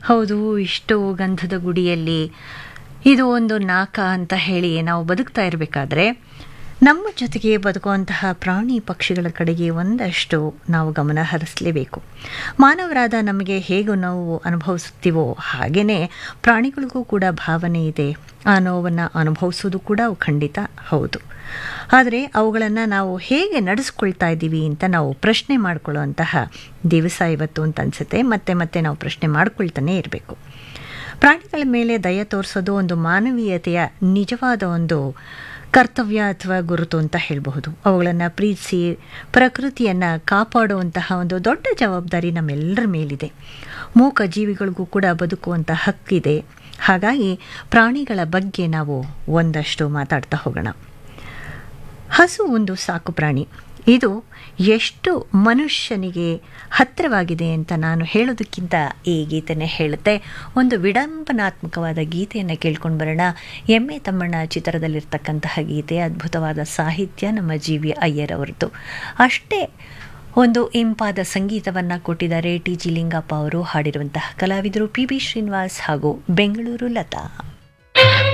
ಹೌದು ಇಷ್ಟು ಗಂಧದ ಗುಡಿಯಲ್ಲಿ ಇದು ಒಂದು ನಾಕ ಅಂತ ಹೇಳಿ ನಾವು ಬದುಕ್ತಾ ಇರಬೇಕಾದ್ರೆ ನಮ್ಮ ಜೊತೆಗೆ ಬದುಕುವಂತಹ ಪ್ರಾಣಿ ಪಕ್ಷಿಗಳ ಕಡೆಗೆ ಒಂದಷ್ಟು ನಾವು ಗಮನ ಹರಿಸಲೇಬೇಕು ಮಾನವರಾದ ನಮಗೆ ಹೇಗೆ ನಾವು ಅನುಭವಿಸುತ್ತೀವೋ ಹಾಗೆಯೇ ಪ್ರಾಣಿಗಳಿಗೂ ಕೂಡ ಭಾವನೆ ಇದೆ ಆ ನೋವನ್ನು ಅನುಭವಿಸೋದು ಕೂಡ ಖಂಡಿತ ಹೌದು ಆದರೆ ಅವುಗಳನ್ನು ನಾವು ಹೇಗೆ ನಡೆಸ್ಕೊಳ್ತಾ ಇದ್ದೀವಿ ಅಂತ ನಾವು ಪ್ರಶ್ನೆ ಮಾಡಿಕೊಳ್ಳುವಂತಹ ದಿವಸ ಇವತ್ತು ಅಂತ ಅನಿಸುತ್ತೆ ಮತ್ತೆ ಮತ್ತೆ ನಾವು ಪ್ರಶ್ನೆ ಮಾಡ್ಕೊಳ್ತಾನೆ ಇರಬೇಕು ಪ್ರಾಣಿಗಳ ಮೇಲೆ ದಯ ತೋರಿಸೋದು ಒಂದು ಮಾನವೀಯತೆಯ ನಿಜವಾದ ಒಂದು ಕರ್ತವ್ಯ ಅಥವಾ ಗುರುತು ಅಂತ ಹೇಳಬಹುದು ಅವುಗಳನ್ನು ಪ್ರೀತಿಸಿ ಪ್ರಕೃತಿಯನ್ನು ಕಾಪಾಡುವಂತಹ ಒಂದು ದೊಡ್ಡ ಜವಾಬ್ದಾರಿ ನಮ್ಮೆಲ್ಲರ ಮೇಲಿದೆ ಮೂಕ ಜೀವಿಗಳಿಗೂ ಕೂಡ ಬದುಕುವಂಥ ಹಕ್ಕಿದೆ ಹಾಗಾಗಿ ಪ್ರಾಣಿಗಳ ಬಗ್ಗೆ ನಾವು ಒಂದಷ್ಟು ಮಾತಾಡ್ತಾ ಹೋಗೋಣ ಹಸು ಒಂದು ಸಾಕು ಪ್ರಾಣಿ ಇದು ಎಷ್ಟು ಮನುಷ್ಯನಿಗೆ ಹತ್ತಿರವಾಗಿದೆ ಅಂತ ನಾನು ಹೇಳೋದಕ್ಕಿಂತ ಈ ಗೀತೆನೇ ಹೇಳುತ್ತೆ ಒಂದು ವಿಡಂಬನಾತ್ಮಕವಾದ ಗೀತೆಯನ್ನು ಕೇಳ್ಕೊಂಡು ಬರೋಣ ಎಮ್ಮೆ ತಮ್ಮಣ್ಣ ಚಿತ್ರದಲ್ಲಿರ್ತಕ್ಕಂತಹ ಗೀತೆ ಅದ್ಭುತವಾದ ಸಾಹಿತ್ಯ ನಮ್ಮ ಜಿ ವಿ ಅಯ್ಯರ್ ಅವರದ್ದು ಅಷ್ಟೇ ಒಂದು ಇಂಪಾದ ಸಂಗೀತವನ್ನು ಕೊಟ್ಟಿದ್ದಾರೆ ಟಿ ಜಿ ಲಿಂಗಪ್ಪ ಅವರು ಹಾಡಿರುವಂತಹ ಕಲಾವಿದರು ಪಿ ಬಿ ಶ್ರೀನಿವಾಸ್ ಹಾಗೂ ಬೆಂಗಳೂರು ಲತಾ